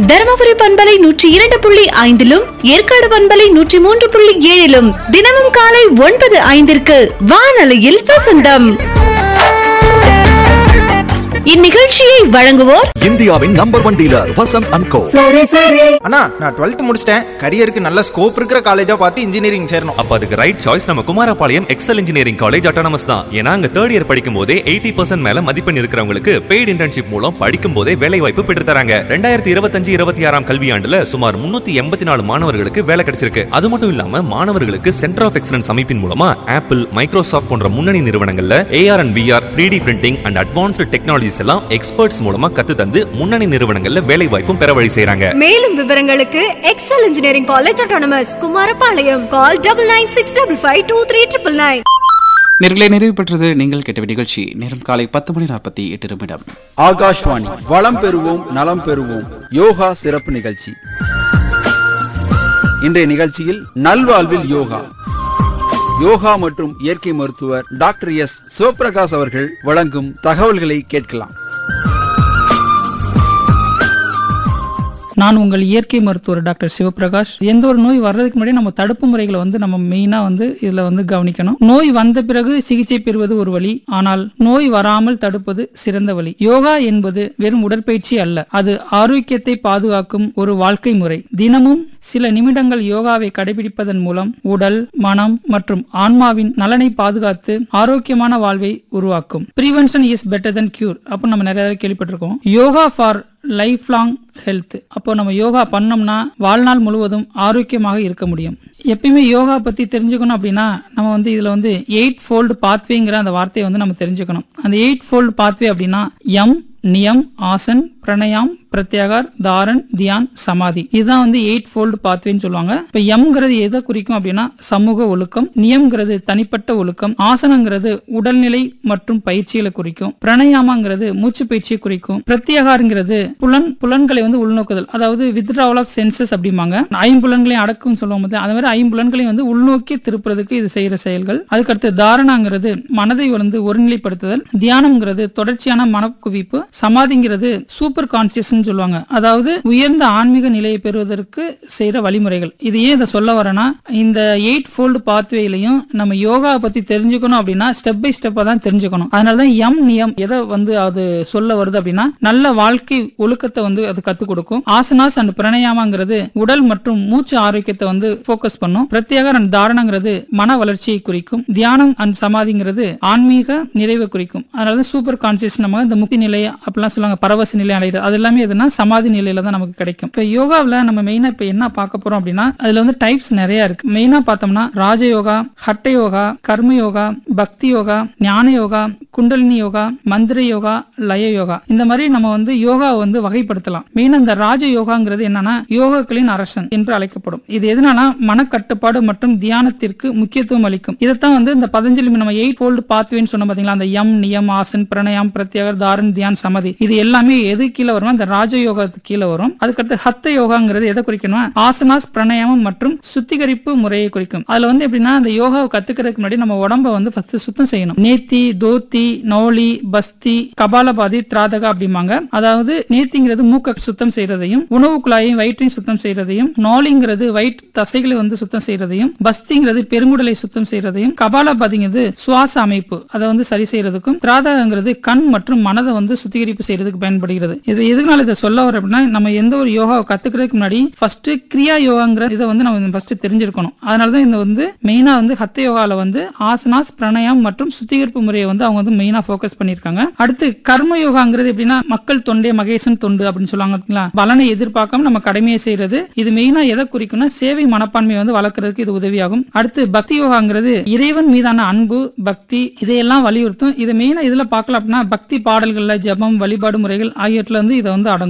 தருமபுரி பண்பலை நூற்றி இரண்டு புள்ளி ஐந்திலும் ஏற்காடு பண்பலை நூற்றி மூன்று புள்ளி ஏழிலும் தினமும் காலை ஒன்பது ஐந்திற்கு வானொலியில் வசந்தம் இந்நிகழ்ச்சியை வழங்குவோர் இந்தியாவின் number one dealer Vasanth and co அண்ணா நான் டுவெல்த் முடிச்சிட்டேன் கரியருக்கு நல்ல ஸ்கோப் இருக்கிற காலேஜா பார்த்து இன்ஜினியரிங் சேரணும் அப்ப அதுக்கு ரைட் சாய்ஸ் நம்ம Kumarapalayam Excel engineering college autonomous தான் ஏன்னா அங்க தேர்ட் இயர் படிக்கும் போதே எயிட்டி பர்சன்ட் மேல மதிப்பெண் இருக்கிறவங்களுக்கு பெய்ட் இன்டர்ன்ஷிப் மூலம் படிக்கும் போதே வேலை வாய்ப்பு பெற்று தராங்க ரெண்டாயிரத்தி இருபத்தஞ்சு இருபத்தி ஆறாம் கல்வியாண்டுல சுமார் முன்னூத்தி எண்பத்தி நாலு மாணவர்களுக்கு வேலை கிடைச்சிருக்கு அது மட்டும் இல்லாம மாணவர்களுக்கு சென்டர் ஆஃப் எக்ஸலன்ஸ் அமைப்பின் மூலமா ஆப்பிள் மைக்ரோசாஃப்ட் போன்ற முன்னணி நிறுவனங்கள்ல AR and VR three D printing and advanced technologies எல்லாம் எக்ஸ்பர்ட்ஸ் மூலமா கத்து தந்து முன்னணி நிறுவனங்கள்ல வேலை வாய்ப்பும் பெற வழி செய்றாங்க மேலும் விவரங்களுக்கு Excel engineering college autonomous Kumarapalayam call double nine six double five two three triple nine நேர்களை நிறைவு பெற்றது நீங்கள் கேட்ட நிகழ்ச்சி நேரம் காலை பத்து மணி நாற்பத்தி எட்டு நிமிடம் ஆகாஷ்வாணி வளம் பெறுவோம் நலம் பெறுவோம் யோகா சிறப்பு நிகழ்ச்சி இன்றைய நிகழ்ச்சியில் நல்வாழ்வில் யோகா யோகா மற்றும் இயற்கை மருத்துவர் டாக்டர் எஸ் சிவபிரகாஷ் அவர்கள் வழங்கும் தகவல்களை கேட்கலாம் நான் உங்கள் இயற்கை மருத்துவர் டாக்டர் சிவபிரகாஷ் எந்த ஒரு நோய் வர்றதுக்கு முன்னாடி நம்ம தடுப்பு முறைகளை வந்து நம்ம மெயினா வந்து இதுல வந்து கவனிக்கணும் நோய் வந்த பிறகு சிகிச்சை பெறுவது ஒரு வழி ஆனால் நோய் வராமல் தடுப்பது சிறந்த வழி யோகா என்பது வெறும் உடற்பயிற்சி அல்ல அது ஆரோக்கியத்தை பாதுகாக்கும் ஒரு வாழ்க்கை முறை தினமும் சில நிமிடங்கள் யோகாவை கடைபிடிப்பதன் மூலம் உடல் மனம் மற்றும் ஆன்மாவின் நலனை பாதுகாத்து ஆரோக்கியமான வாழ்வை உருவாக்கும் prevention is better than cure அப்போ நம்ம நிறைய தடவை கேள்விப்பட்டிருக்கோம் yoga for life long health அப்போ நம்ம யோகா பண்ணோம்னா வாழ்நாள் முழுவதும் ஆரோக்கியமாக இருக்க முடியும் எப்பயுமே யோகா பத்தி தெரிஞ்சுக்கணும் அப்படின்னா நம்ம வந்து இதுல வந்து எயிட் ஃபோல்டு பாத்வேங்கிற அந்த வார்த்தையை வந்து நம்ம தெரிஞ்சுக்கணும் அந்த எயிட் ஃபோல்டு பாத்வே அப்படின்னா எம் நியம் ஆசன் பிரணயாம் பிரத்யாகார் தாரன் தியான் சமாதி இதுதான் வந்து எயிட் ஃபோல்டு பாத்வேன்னு சொல்லுவாங்க இப்ப எம்ங்கிறது எதை குறிக்கும் அப்படின்னா சமூக ஒழுக்கம் நியம்ங்கிறது தனிப்பட்ட ஒழுக்கம் ஆசனங்கிறது உடல்நிலை மற்றும் பயிற்சிகளை குறிக்கும் பிரணயாமாங்கிறது மூச்சு பயிற்சியை குறிக்கும் பிரத்யாகாரங்கிறது புலன் புலன்களை வந்து உள்நோக்குதல் அதாவது வித்ட்ராவல் ஆஃப் சென்சஸ் அப்படிம்பாங்க ஐம்புலன்களையும் அடக்கும் சொல்லுவோம் போது அது மாதிரி ஐம்புலன்களையும் வந்து உள்நோக்கி திருப்புறதுக்கு இது செய்யற செயல்கள் அதுக்கடுத்து தாரணாங்கிறது மனதை வந்து ஒருநிலைப்படுத்துதல் தியானம்ங்கிறது தொடர்ச்சியான மனக்குவிப்பு சமாதிங்கிறது சூப்பர் கான்சியஸ் சொல்லுவாங்க அதாவது உயர்ந்த ஆன்மீக நிலையை பெறுவதற்கு செய்யற வழிமுறைகள் இது ஏன் இதை சொல்ல வரேன்னா இந்த எயிட் ஃபோல்டு பாத்வேலையும் நம்ம யோகா பத்தி தெரிஞ்சுக்கணும் அப்படின்னா ஸ்டெப் பை ஸ்டெப்பா தான் தெரிஞ்சுக்கணும் அதனாலதான் எம் நியம் எதை வந்து அது சொல்ல வருது அப்படின்னா நல்ல வாழ்க்கை ஒழுக்கத்தை வந்து அது கத்துக் கொடுக்கும் ஆசனாஸ் அண்ட் பிரணயாமாங்கிறது உடல் மற்றும் மூச்சு ஆரோக்கியத்தை வந்து ஃபோக்கஸ் பண்ணும் பிரத்யேக அண்ட் தாரணங்கிறது மன வளர்ச்சியை குறிக்கும் தியானம் அண்ட் சமாதிங்கிறது ஆன்மீக நிறைவை குறிக்கும் அதனால சூப்பர் கான்சியஸ் நம்ம இந்த முக்தி நிலை அப்படிலாம் சொல்லுவாங்க பரவச நிலை அடைகிறது அது எல்லாமே எதுனா சமாதி நிலையில தான் நமக்கு கிடைக்கும் இப்ப யோகாவில் நம்ம மெயினா இப்ப என்ன பார்க்க போறோம் அப்படின்னா அதுல வந்து டைப்ஸ் நிறைய இருக்கு மெயினா பார்த்தோம்னா ராஜயோகா ஹட்ட யோகா கர்ம யோகா பக்தி யோகா ஞான யோகா குண்டலினி யோகா மந்திர யோகா லய யோகா இந்த மாதிரி நம்ம வந்து யோகா வந்து வகைப்படுத்தலாம் மெயினா இந்த ராஜ யோகாங்கிறது என்னன்னா யோகாக்களின் அரசன் என்று அழைக்கப்படும் இது எதனால மனக்கட்டுப்பாடு மற்றும் தியானத்திற்கு முக்கியத்துவம் அளிக்கும் இதைத்தான் வந்து இந்த பதஞ்சலி நம்ம எயிட் ஃபோல்டு பாத்வேன்னு சொன்ன பாத்தீங்களா அந்த யம் நியம் ஆசன் பிரணயம் பிரத்யேகர் தாரன் தியான் சமதி இது எல்லாமே எது கீழே வரும் இந்த ராஜ யோகத்துக்கு கீழே வரும் அதுக்கடுத்து ஹத்த யோகாங்கிறது எதை குறிக்கணும் ஆசனாஸ் பிரணயாமம் மற்றும் சுத்திகரிப்பு முறையை குறிக்கும் அதுல வந்து எப்படின்னா அந்த யோகாவை கத்துக்கிறதுக்கு முன்னாடி நம்ம உடம்ப வந்து ஃபர்ஸ்ட் சுத்தம் செய்யணும் நேத்தி தோத்தி நௌலி பஸ்தி கபாலபாதி திராதகா அப்படிம்பாங்க அதாவது நேத்திங்கிறது மூக்க சுத்தம் செய்யறதையும் உணவு குழாயையும் வயிற்றையும் சுத்தம் செய்யறதையும் நோலிங்கிறது வயிற்று தசைகளை வந்து சுத்தம் செய்யறதையும் பஸ்திங்கிறது பெருங்குடலை சுத்தம் செய்யறதையும் கபாலபாதிங்கிறது சுவாச அமைப்பு அதை வந்து சரி செய்யறதுக்கும் திராதகங்கிறது கண் மற்றும் மனதை வந்து சுத்திகரிப்பு செய்யறதுக்கு பயன்படுகிறது இது எதனால இதை சொல்ல வர அப்படின்னா நம்ம எந்த ஒரு யோகாவை கத்துக்கிறதுக்கு முன்னாடி ஃபர்ஸ்ட் கிரியா யோகாங்கிற இதை வந்து நம்ம ஃபர்ஸ்ட் தெரிஞ்சிருக்கணும் அதனாலதான் இந்த வந்து மெயினா வந்து ஹத்த யோகால வந்து ஆசனாஸ் பிரணயம் மற்றும் சுத்திகரிப்பு முறையை வந்து அவங்க வந்து மெயினா ஃபோக்கஸ் பண்ணிருக்காங்க அடுத்து கர்ம யோகாங்கிறது எப்படின்னா மக்கள் தொண்டே மகேசன் தொண்டு அப்படின்னு சொல்லுவாங்க பாத்தீங்களா பலனை எதிர்பார்க்காம நம்ம கடமையை செய்யறது இது மெயினா எதை குறிக்கும்னா சேவை மனப்பான்மையை வந்து வளர்க்கறதுக்கு இது உதவியாகும் அடுத்து பக்தி யோகாங்கிறது இறைவன் மீதான அன்பு பக்தி இதையெல்லாம் வலியுறுத்தும் இது மெயினா இதுல பார்க்கலாம் அப்படின்னா பக்தி பாடல்கள்ல ஜெபம் வழிபாடு முறைகள் ஆகியவற்றில் வந்து இதை வந்து அடங்கும்